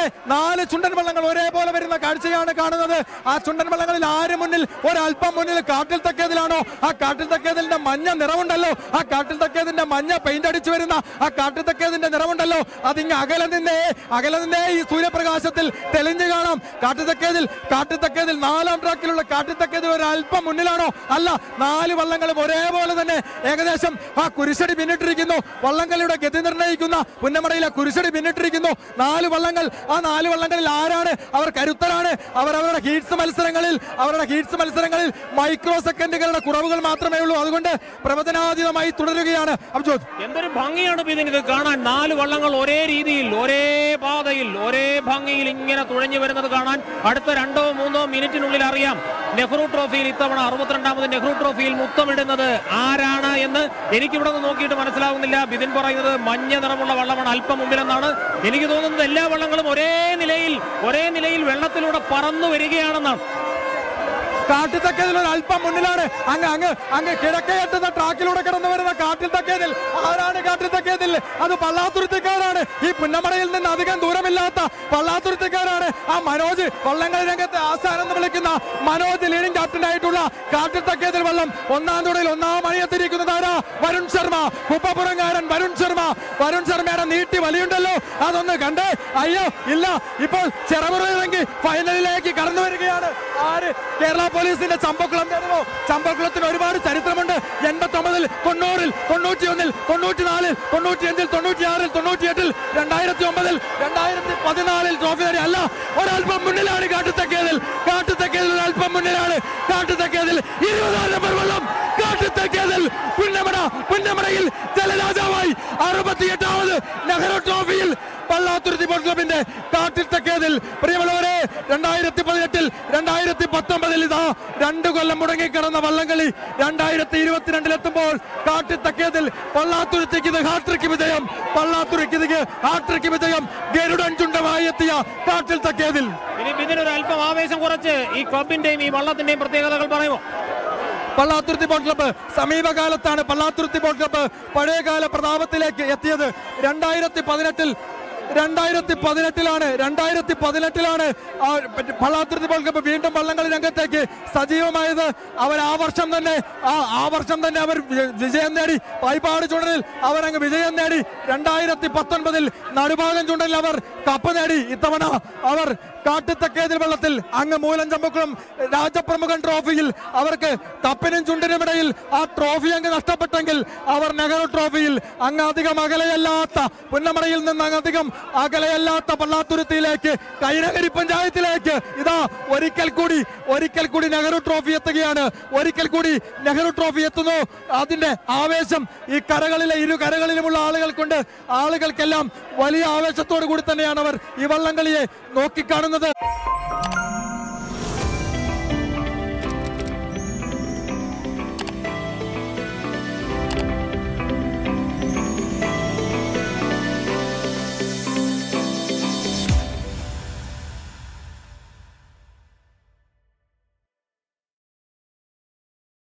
നാല് ചുണ്ടൻ വള്ളങ്ങൾ ഒരേപോലെ വരുന്ന കാഴ്ചയാണ് കാണുന്നത് ആ ചുണ്ടൻ വള്ളങ്ങളിൽ ആര് മുന്നിൽ ഒരല്പം മുന്നിൽ കാട്ടിൽ തക്കേതിലാണോ ആ കാട്ടിൽ തക്കേതിലിന്റെ മഞ്ഞ നിറമുണ്ടല്ലോ ആ കാട്ടിൽ തക്കേതിന്റെ മഞ്ഞ പെയിന്റ് അടിച്ചു വരുന്ന ആ കാട്ടിൽ തക്കേതിന്റെ നിറമുണ്ടല്ലോ അതിങ്ങ് അകലെ നിന്നേ അകലെ നിന്നേ ഈ സൂര്യപ്രകാശത്തിൽ തെളിഞ്ഞു കാണാം കാട്ടിൽ തക്കേതിൽ കാട്ടിൽ തക്കേതിൽ നാലാം ട്രാക്കിലുള്ള കാട്ടിൽ തക്കേതിൽ ഒരു അല്പം മുന്നിലാണോ അല്ല നാല് വള്ളങ്ങളും ഒരേപോലെ തന്നെ ഏകദേശം ആ കുരിശടി പിന്നിട്ടിരിക്കുന്നു വള്ളംകളിയുടെ ഗതി നിർണ്ണയിക്കുന്ന പുന്നമടയിലെ കുരിശടി പിന്നിട്ടിരിക്കുന്നു നാല് വള്ളങ്ങൾ ആ നാല് വള്ളങ്ങളിൽ ആരാണ് അവർ കരുത്തരാണ് അവർ അവരുടെ ഹീറ്റ്സ് മത്സരങ്ങളിൽ അവരുടെ ഹീറ്റ്സ് മത്സരങ്ങളിൽ മൈക്രോ സെക്കൻഡുകളുടെ കുറവുകൾ മാത്രമേ ഉള്ളൂ അതുകൊണ്ട് പ്രവചനാതീതമായി തുടരുകയാണ് അബ്ജോത് എന്തൊരു ഭംഗിയാണ് ഇതിന് ഇത് കാണാൻ നാല് വള്ളങ്ങൾ ഒരേ രീതിയിൽ ഒരേ പാതയിൽ ഒരേ ഭംഗിയിൽ ഇങ്ങനെ തുഴഞ്ഞു വരുന്നത് കാണാൻ അടുത്ത രണ്ടോ മൂന്നോ മിനിറ്റിനുള്ളിൽ അറിയാം നെഹ്റു ട്രോഫിയിൽ ഇത്തവണ അറുപത്തിരണ്ടാമത് നെഹ്റു ട്രോഫിയിൽ മുത്തമിടുന്നത് ആരാണ് എന്ന് എനിക്കിവിടെ നിന്ന് നോക്കിയിട്ട് മനസ്സിലാവുന്നില്ല ബിതിൻ പറയുന്നത് മഞ്ഞ നിറമുള്ള വള്ളമാണ് അല്പം മുമ്പിലെന്നാണ് എനിക്ക് തോന്നുന്നത് എല്ലാ വള്ളങ്ങളും ഒരേ നിലയിൽ ഒരേ നിലയിൽ വെള്ളത്തിലൂടെ പറന്നു വരികയാണെന്നാണ് കാട്ടിൽ തക്കേതിൽ ഒരു അല്പം മുന്നിലാണ് അങ്ങ് അങ്ങ് അങ്ങ് കിഴക്കയെത്തുന്ന ട്രാക്കിലൂടെ കടന്നു വരുന്ന കാട്ടിൽ തക്കേതിൽ ആരാണ് കാട്ടിൽ തക്കേതിൽ അത് പള്ളാത്തുരുത്തിക്കാരാണ് ഈ പുന്നമടയിൽ നിന്ന് അധികം ദൂരമില്ലാത്ത പള്ളാത്തുരുത്തിക്കാരാണ് ആ മനോജ് വള്ളംകളി രംഗത്തെ ആസ്ഥാനം എന്ന് വിളിക്കുന്ന മനോജ് ലീഡിംഗ് ക്യാപ്റ്റൻ ആയിട്ടുള്ള കാട്ടിൽ തക്കേതിൽ വള്ളം ഒന്നാം തുടയിൽ ഒന്നാം മണിയെത്തിയിരിക്കുന്നത് ആരാ വരുൺ ശർമ്മ കുപ്പപ്പുറംകാരൻ വരുൺ ശർമ്മ വരുൺ ശർമ്മയുടെ നീട്ടി വലിയുണ്ടല്ലോ അതൊന്ന് കണ്ടേ അയ്യോ ഇല്ല ഇപ്പോൾ ചെറപുറയിറങ്ങി ഫൈനലിലേക്ക് കടന്നു വരികയാണ് ആര് കേരള പോലീസിന്റെ ചമ്പക്കുളം നേടുമോ ചമ്പക്കുളത്തിന് ഒരുപാട് ചരിത്രമുണ്ട് എൺപത്തി ഒമ്പതിൽ തൊണ്ണൂറിൽ തൊണ്ണൂറ്റിയൊന്നിൽ തൊണ്ണൂറ്റിനാലിൽ തൊണ്ണൂറ്റിയഞ്ചിൽ തൊണ്ണൂറ്റിയാറിൽ തൊണ്ണൂറ്റിയെട്ടിൽ രണ്ടായിരത്തി ഒമ്പതിൽ രണ്ടായിരത്തി പതിനാലിൽ ട്രോഫി നേടി അല്ല ഒരല്പം മുന്നിലാണ് കാട്ടുത്തക്കേതിൽ കാട്ടുത്തക്കേതിൽ ഒരല്പം മുന്നിലാണ് കാട്ടുത്തക്കേതിൽ ഇരുപതാം നമ്പർ വെള്ളം കാട്ടുത്തക്കേതിൽ പുന്നമട പുന്നമടയിൽ ജലരാജാവായി അറുപത്തിയെട്ടാമത് നെഹ്റു ട്രോഫിയിൽ പള്ളാത്തുരുത്തി ബോട്ട് ക്ലബിന്റെ കാട്ടിൽ തക്കേതിൽ പ്രിയമുള്ളവരെ രണ്ടായിരത്തി പതിനെട്ടിൽ രണ്ടായിരത്തി പത്തൊമ്പതിൽ ഇതാ രണ്ട് കൊല്ലം മുടങ്ങിക്കിടന്ന വള്ളംകളി രണ്ടായിരത്തി ഇരുപത്തിരണ്ടിൽ എത്തുമ്പോൾ കാട്ടിൽ തക്കേതിൽ പള്ളാത്തുരുത്തിക്ക് ഇത് ഹാട്രിക് വിജയം പള്ളാത്തുരുക്ക് ഇത് ഹാട്രിക് വിജയം ഗരുഡൻ ചുണ്ടമായി എത്തിയ കാട്ടിൽ തക്കേതിൽ ഇനി ഇതിനൊരു അല്പം ആവേശം കുറച്ച് ഈ ക്ലബിന്റെയും ഈ വള്ളത്തിന്റെയും പ്രത്യേകതകൾ പറയുമോ പള്ളാത്തുരുത്തി ബോട്ട് ക്ലബ്ബ് സമീപകാലത്താണ് പള്ളാത്തുരുത്തി ബോട്ട് ക്ലബ്ബ് പഴയകാല പ്രതാപത്തിലേക്ക് എത്തിയത് രണ്ടായിരത്തി പതിനെട്ടിൽ രണ്ടായിരത്തി പതിനെട്ടിലാണ് രണ്ടായിരത്തി പതിനെട്ടിലാണ് ആ പള്ളാത്തുരുത്തി ബോട്ട് ക്ലബ്ബ് വീണ്ടും വള്ളംകളി രംഗത്തേക്ക് സജീവമായത് അവർ ആ വർഷം തന്നെ ആ ആ വർഷം തന്നെ അവർ വി- വിജയം നേടി പായ്പാട് ചുണ്ടനിൽ അവർ അങ്ങ് വിജയം നേടി രണ്ടായിരത്തി പത്തൊൻപതിൽ നടുഭാഗം ചുണ്ടനിൽ അവർ കപ്പ് നേടി ഇത്തവണ അവർ കാട്ടുത്തക്കേതിൽ വെള്ളത്തിൽ അങ്ങ് മൂലം ചമ്പക്കുളം രാജപ്രമുഖൻ ട്രോഫിയിൽ അവർക്ക് കപ്പിനും ചുണ്ടിനും ഇടയിൽ ആ ട്രോഫി അങ്ങ് നഷ്ടപ്പെട്ടെങ്കിൽ അവർ നെഹ്റു ട്രോഫിയിൽ അങ്ങ് അധികം അകലെയല്ലാത്ത പുന്നമടയിൽ നിന്ന് അങ്ങ് അധികം അകലെയല്ലാത്ത പള്ളാത്തുരുത്തിയിലേക്ക് കൈനഗരി പഞ്ചായത്തിലേക്ക് ഇതാ ഒരിക്കൽ കൂടി ഒരിക്കൽ കൂടി നെഹ്റു ട്രോഫി എത്തുകയാണ് ഒരിക്കൽ കൂടി നെഹ്റു ട്രോഫി എത്തുന്നു അതിന്റെ ആവേശം ഈ കരകളിലെ ഇരു കരകളിലുമുള്ള ആളുകൾക്കുണ്ട് ആളുകൾക്കെല്ലാം വലിയ ആവേശത്തോടു കൂടി തന്നെയാണ് അവർ ഈ വള്ളംകളിയെ നോക്കിക്കാണുന്നത്